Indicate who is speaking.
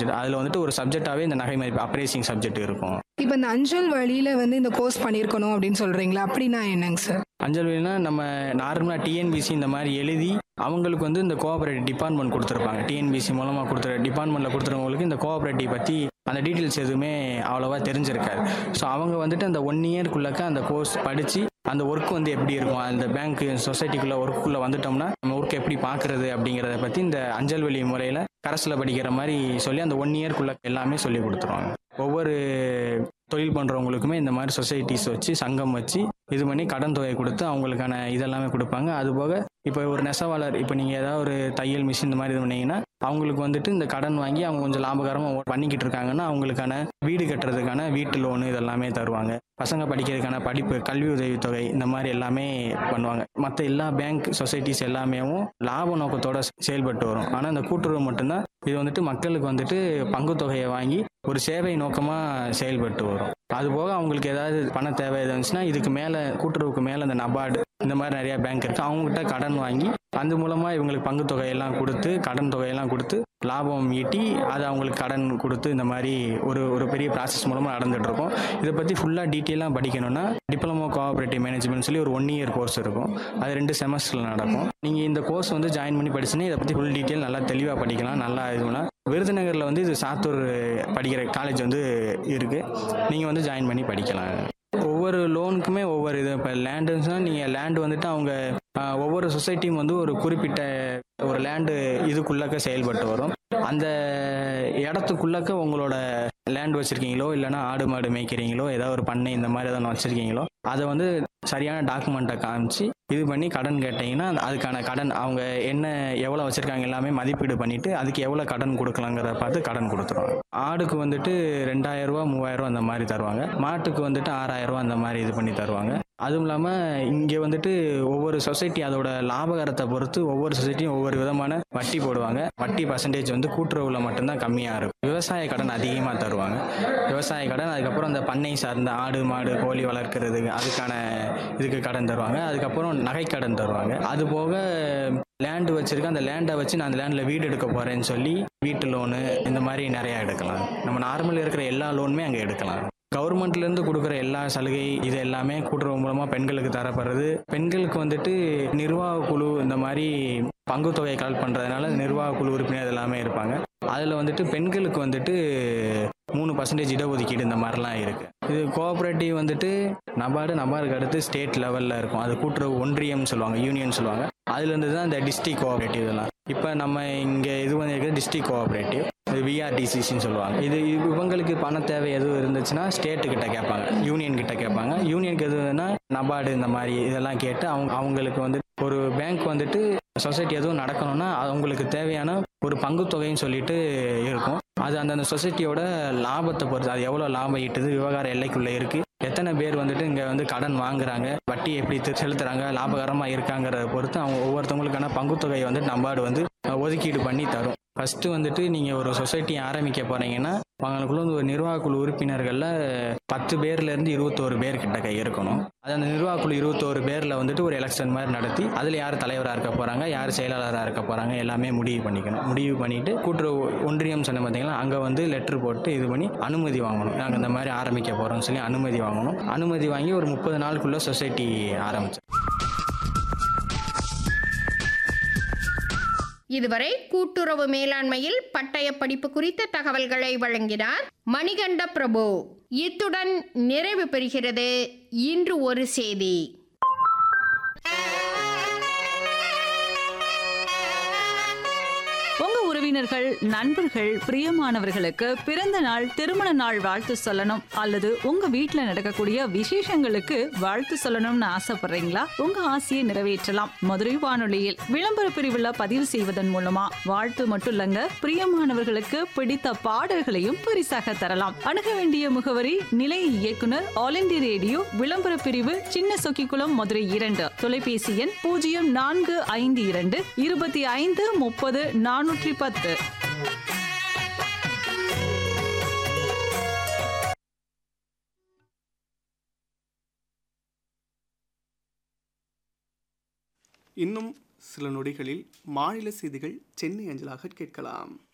Speaker 1: subject அதில் வந்துட்டு ஒரு சப்ஜெக்டாகவே இந்த நகை மதிப்பு அப்ரைசிங் சப்ஜெக்ட் இருக்கும்
Speaker 2: இப்போ இந்த அஞ்சல் வழியில வந்து இந்த கோர்ஸ் பண்ணியிருக்கணும் அப்படின்னு சொல்றீங்களா அப்படின்னா என்னங்க சார்
Speaker 1: அஞ்சல் வேலைனா நம்ம நார்மலாக டிஎன்பிசி இந்த மாதிரி எழுதி அவங்களுக்கு வந்து இந்த கோஆபரேட்டிவ் டிபார்ட்மெண்ட் கொடுத்துருப்பாங்க டிஎன்பிசி மூலமாக கொடுத்துரு டிபார்ட்மெண்ட்டில் கொடுத்துறவங்களுக்கு இந்த கோஆபரேட்டிவ் பற்றி அந்த டீட்டெயில்ஸ் எதுவுமே அவ்வளோவா தெரிஞ்சிருக்காது ஸோ அவங்க வந்துட்டு அந்த ஒன் இயர்க்குள்ளக்க அந்த கோர்ஸ் படித்து அந்த ஒர்க் வந்து எப்படி இருக்கும் அந்த பேங்க் சொசைட்டிக்குள்ளே ஒர்க்குள்ளே வந்துட்டோம்னா நம்ம ஒர்க் எப்படி பார்க்குறது அப்படிங்கிறத பற்றி இந்த அஞ்சல் வழி முறையில் கரஸில் படிக்கிற மாதிரி சொல்லி அந்த ஒன் இயர்க்குள்ளே எல்லாமே சொல்லி கொடுத்துருவாங்க ஒவ்வொரு தொழில் பண்ணுறவங்களுக்குமே இந்த மாதிரி சொசைட்டிஸ் வச்சு சங்கம் வச்சு இது பண்ணி கடன் தொகை கொடுத்து அவங்களுக்கான இதெல்லாமே கொடுப்பாங்க அதுபோக இப்போ ஒரு நெசவாளர் இப்போ நீங்கள் ஏதாவது ஒரு தையல் மிஷின் இந்த மாதிரி இது பண்ணீங்கன்னா அவங்களுக்கு வந்துட்டு இந்த கடன் வாங்கி அவங்க கொஞ்சம் லாபகரமாக பண்ணிக்கிட்டு இருக்காங்கன்னா அவங்களுக்கான வீடு கட்டுறதுக்கான வீட்டு லோனு இதெல்லாமே தருவாங்க பசங்க படிக்கிறதுக்கான படிப்பு கல்வி உதவித்தொகை இந்த மாதிரி எல்லாமே பண்ணுவாங்க மற்ற எல்லா பேங்க் சொசைட்டிஸ் எல்லாமேவும் லாப நோக்கத்தோட செயல்பட்டு வரும் ஆனால் இந்த கூட்டுறவு மட்டும்தான் இது வந்துட்டு மக்களுக்கு வந்துட்டு பங்கு தொகையை வாங்கி ஒரு சேவை நோக்கமாக செயல்பட்டு வரும் அதுபோக அவங்களுக்கு ஏதாவது பண தேவை இருந்துச்சுன்னா இதுக்கு மேலே கூட்டுறவுக்கு மேலே இந்த நபார்டு இந்த மாதிரி நிறைய பேங்க் இருக்கு அவங்ககிட்ட கடன் வாங்கி அது மூலமா இவங்களுக்கு பங்கு தொகையெல்லாம் கொடுத்து கடன் தொகையெல்லாம் கொடுத்து லாபம் ஈட்டி அது அவங்களுக்கு கடன் கொடுத்து இந்த மாதிரி ஒரு ஒரு பெரிய ப்ராசஸ் மூலமாக நடந்துட்டு இருக்கும் இதை பற்றி ஃபுல்லாக டீட்டெயிலாக படிக்கணும்னா டிப்ளமோ கோஆபரேட்டிவ் மேனேஜ்மெண்ட் சொல்லி ஒரு ஒன் இயர் கோர்ஸ் இருக்கும் அது ரெண்டு செமஸ்டரில் நடக்கும் நீங்கள் இந்த கோர்ஸ் வந்து ஜாயின் பண்ணி படிச்சுன்னா இதை பற்றி ஃபுல் டீட்டெயில் நல்லா தெளிவாக படிக்கலாம் நல்லா இதுனா விருதுநகரில் வந்து இது சாத்தூர் படிக்கிற காலேஜ் வந்து இருக்குது நீங்கள் வந்து ஜாயின் பண்ணி படிக்கலாம் ஒவ்வொரு லோனுக்குமே ஒவ்வொரு இது இப்போ லேண்டுன்னா நீங்கள் லேண்டு வந்துட்டு அவங்க ஆஹ், ஒவ்வொரு சொசைட்டியும் வந்து ஒரு குறிப்பிட்ட ஒரு லேண்டு இதுக்குள்ளக்க செயல்பட்டு வரும் அந்த இடத்துக்குள்ளக்க உங்களோட லேண்ட் வச்சுருக்கீங்களோ இல்லைன்னா ஆடு மாடு மேய்க்கிறீங்களோ ஏதாவது ஒரு பண்ணை இந்த மாதிரி எதாவது வச்சுருக்கீங்களோ அதை வந்து சரியான டாக்குமெண்ட்டை காமிச்சு இது பண்ணி கடன் கேட்டிங்கன்னா அதுக்கான கடன் அவங்க என்ன எவ்வளோ வச்சுருக்காங்க எல்லாமே மதிப்பீடு பண்ணிவிட்டு அதுக்கு எவ்வளோ கடன் கொடுக்கலாங்கிறத பார்த்து கடன் கொடுத்துருவாங்க ஆடுக்கு வந்துட்டு ரெண்டாயிரம் ரூபா மூவாயிரம் ரூபா அந்த மாதிரி தருவாங்க மாட்டுக்கு வந்துட்டு ஆறாயிரம் ரூபா அந்த மாதிரி இது பண்ணி தருவாங்க அதுவும் இல்லாமல் இங்கே வந்துட்டு ஒவ்வொரு சொசைட்டி அதோட லாபகரத்தை பொறுத்து ஒவ்வொரு சொசைட்டியும் ஒவ்வொரு விதமான வட்டி போடுவாங்க வட்டி பர்சன்டேஜ் வந்து கூட்டுறவுல மட்டும்தான் கம்மியாக இருக்கும் விவசாய கடன் அதிகமாக தருவாங்க விவசாய கடன் அதுக்கப்புறம் அந்த பண்ணை சார்ந்த ஆடு மாடு கோழி வளர்க்குறது அதுக்கான இதுக்கு கடன் தருவாங்க அதுக்கப்புறம் நகை கடன் தருவாங்க அது போக லேண்டு வச்சிருக்க அந்த லேண்டை வச்சு நான் அந்த லேண்டில் வீடு எடுக்க போகிறேன்னு சொல்லி வீட்டு லோனு இந்த மாதிரி நிறையா எடுக்கலாம் நம்ம நார்மல் இருக்கிற எல்லா லோனுமே அங்கே எடுக்கலாம் கவர்மெண்ட்ல இருந்து கொடுக்குற எல்லா சலுகை இது எல்லாமே கூட்டுறவு மூலமா பெண்களுக்கு தரப்படுறது பெண்களுக்கு வந்துட்டு நிர்வாக குழு இந்த மாதிரி பங்கு தொகையை கலெக்ட் பண்றதுனால நிர்வாக குழு உறுப்பினர் எல்லாமே இருப்பாங்க அதில் வந்துட்டு பெண்களுக்கு வந்துட்டு மூணு பர்சன்டேஜ் இடஒதுக்கீடு இந்த மாதிரிலாம் இருக்கு இது கோஆப்ரேட்டிவ் வந்துட்டு நபார்டு நபார்டுக்கு அடுத்து ஸ்டேட் லெவலில் இருக்கும் அது கூட்டுறவு ஒன்றியம் சொல்லுவாங்க யூனியன் சொல்லுவாங்க அதுலேருந்து தான் இந்த டிஸ்ட்ரிக் கோஆப்ரேட்டிவ் இதெல்லாம் இப்போ நம்ம இங்கே இது பண்ணியிருக்கிறது டிஸ்ட்ரிக் கோஆப்ரேட்டிவ் இது விஆர்டிசிசின்னு சொல்லுவாங்க இது இவங்களுக்கு பண தேவை எதுவும் இருந்துச்சுன்னா ஸ்டேட்டு கிட்ட கேட்பாங்க யூனியன் கிட்ட கேட்பாங்க யூனியனுக்கு எதுனா நபார்டு இந்த மாதிரி இதெல்லாம் கேட்டு அவங்க அவங்களுக்கு வந்து ஒரு பேங்க் வந்துட்டு சொசைட்டி எதுவும் நடக்கணும்னா அவங்களுக்கு தேவையான ஒரு பங்கு தொகைன்னு சொல்லிட்டு இருக்கும் அது அந்தந்த சொசைட்டியோட லாபத்தை பொறுத்து அது எவ்வளோ லாபம் ஈட்டுது விவகார எல்லைக்குள்ளே இருக்கு எத்தனை பேர் வந்துட்டு இங்கே வந்து கடன் வாங்குறாங்க வட்டி எப்படி தி- செலுத்துறாங்க லாபகரமாக இருக்காங்கிறத பொறுத்து அவங்க ஒவ்வொருத்தவங்களுக்கான பங்கு தொகையை வந்து நம்பாடு வந்து அஹ், ஒதுக்கீடு பண்ணி தரும் ஃபர்ஸ்ட் வந்துட்டு நீங்கள் ஒரு சொசைட்டி ஆரம்பிக்க போறீங்கன்னா அவங்களுக்குள்ள வந்து ஒரு நிர்வாக குழு உறுப்பினர்களில் பத்து பேர்ல இருந்து இருபத்தோரு பேர் கிட்ட கை இருக்கணும் அது அந்த நிர்வாக குழு இருபத்தோரு பேர்ல வந்துட்டு ஒரு எலெக்ஷன் மாதிரி நடத்தி அதில் யார் தலைவராக இருக்க போறாங்க யார் செயலாளராக இருக்க போறாங்க எல்லாமே முடிவு பண்ணிக்கணும் முடிவு பண்ணிட்டு கூட்டுறவு ஒன்றியம் சொன்ன பார்த்தீங்களா அங்கே வந்து லெட்டர் போட்டு இது பண்ணி அனுமதி வாங்கணும் நாங்கள் இந்த மாதிரி ஆரம்பிக்க போறோம்னு சொல்லி அனுமதி வாங்கணும் அனுமதி வாங்கி ஒரு முப்பது நாளுக்குள்ள சொசைட்டி ஆரம்பிச்சு
Speaker 3: இதுவரை கூட்டுறவு மேலாண்மையில் பட்டய படிப்பு குறித்த தகவல்களை வழங்கினார் மணிகண்ட பிரபு இத்துடன் நிறைவு பெறுகிறது இன்று ஒரு செய்தி
Speaker 4: உங்க உறவினர்கள் நண்பர்கள் பிரியமானவர்களுக்கு பிறந்த நாள் திருமண நாள் வாழ்த்து சொல்லணும் அல்லது உங்க வீட்ல நடக்கக்கூடிய விசேஷங்களுக்கு வாழ்த்து சொல்லணும்னு ஆசைப்படுறீங்களா உங்க ஆசையை நிறைவேற்றலாம் மதுரை வானொலியில் விளம்பர பிரிவுல பதிவு செய்வதன் மூலமா வாழ்த்து மட்டும் இல்லங்க பிரியமானவர்களுக்கு பிடித்த பாடல்களையும் பரிசாக தரலாம் அணுக வேண்டிய முகவரி நிலைய இயக்குனர் ஆல் இந்திய ரேடியோ விளம்பர பிரிவு சின்ன சொக்கிக்குளம் மதுரை இரண்டு தொலைபேசி எண் பூஜ்ஜியம் நான்கு ஐந்து இரண்டு இருபத்தி ஐந்து முப்பது நானூற்றி பத்து
Speaker 5: இன்னும் சில நொடிகளில் மாநில செய்திகள் சென்னை அஞ்சலாக கேட்கலாம்